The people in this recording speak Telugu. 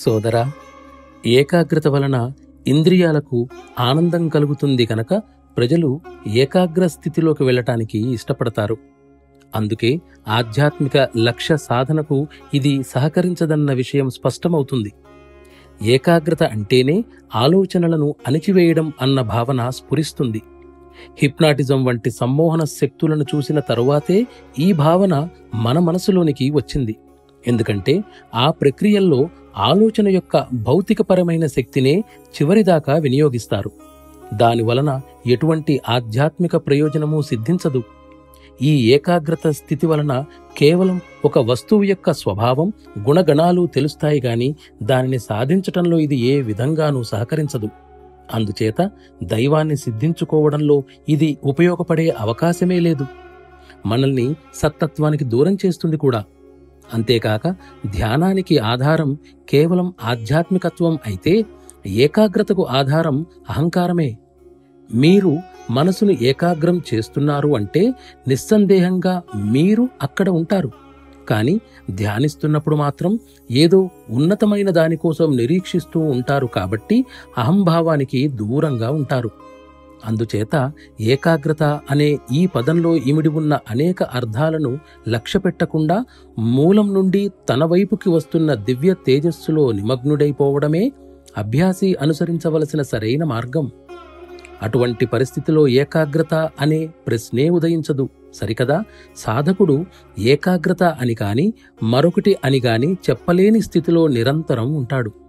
సోదరా ఏకాగ్రత వలన ఇంద్రియాలకు ఆనందం కలుగుతుంది కనుక ప్రజలు ఏకాగ్ర స్థితిలోకి వెళ్ళటానికి ఇష్టపడతారు అందుకే ఆధ్యాత్మిక లక్ష్య సాధనకు ఇది సహకరించదన్న విషయం స్పష్టమవుతుంది ఏకాగ్రత అంటేనే ఆలోచనలను అణిచివేయడం అన్న భావన స్ఫురిస్తుంది హిప్నాటిజం వంటి సమ్మోహన శక్తులను చూసిన తరువాతే ఈ భావన మన మనసులోనికి వచ్చింది ఎందుకంటే ఆ ప్రక్రియల్లో ఆలోచన యొక్క భౌతికపరమైన శక్తినే చివరిదాకా వినియోగిస్తారు దానివలన ఎటువంటి ఆధ్యాత్మిక ప్రయోజనము సిద్ధించదు ఈ ఏకాగ్రత స్థితి వలన కేవలం ఒక వస్తువు యొక్క స్వభావం గుణగణాలు తెలుస్తాయి గాని దానిని సాధించటంలో ఇది ఏ విధంగానూ సహకరించదు అందుచేత దైవాన్ని సిద్ధించుకోవడంలో ఇది ఉపయోగపడే అవకాశమే లేదు మనల్ని సత్తత్వానికి దూరం చేస్తుంది కూడా అంతేకాక ధ్యానానికి ఆధారం కేవలం ఆధ్యాత్మికత్వం అయితే ఏకాగ్రతకు ఆధారం అహంకారమే మీరు మనసును ఏకాగ్రం చేస్తున్నారు అంటే నిస్సందేహంగా మీరు అక్కడ ఉంటారు కానీ ధ్యానిస్తున్నప్పుడు మాత్రం ఏదో ఉన్నతమైన దానికోసం నిరీక్షిస్తూ ఉంటారు కాబట్టి అహంభావానికి దూరంగా ఉంటారు అందుచేత ఏకాగ్రత అనే ఈ పదంలో ఇమిడి ఉన్న అనేక అర్థాలను లక్ష్యపెట్టకుండా మూలం నుండి తన వైపుకి వస్తున్న దివ్య తేజస్సులో నిమగ్నుడైపోవడమే అభ్యాసి అనుసరించవలసిన సరైన మార్గం అటువంటి పరిస్థితిలో ఏకాగ్రత అనే ప్రశ్నే ఉదయించదు సరికదా సాధకుడు ఏకాగ్రత అని కాని మరొకటి అని గాని చెప్పలేని స్థితిలో నిరంతరం ఉంటాడు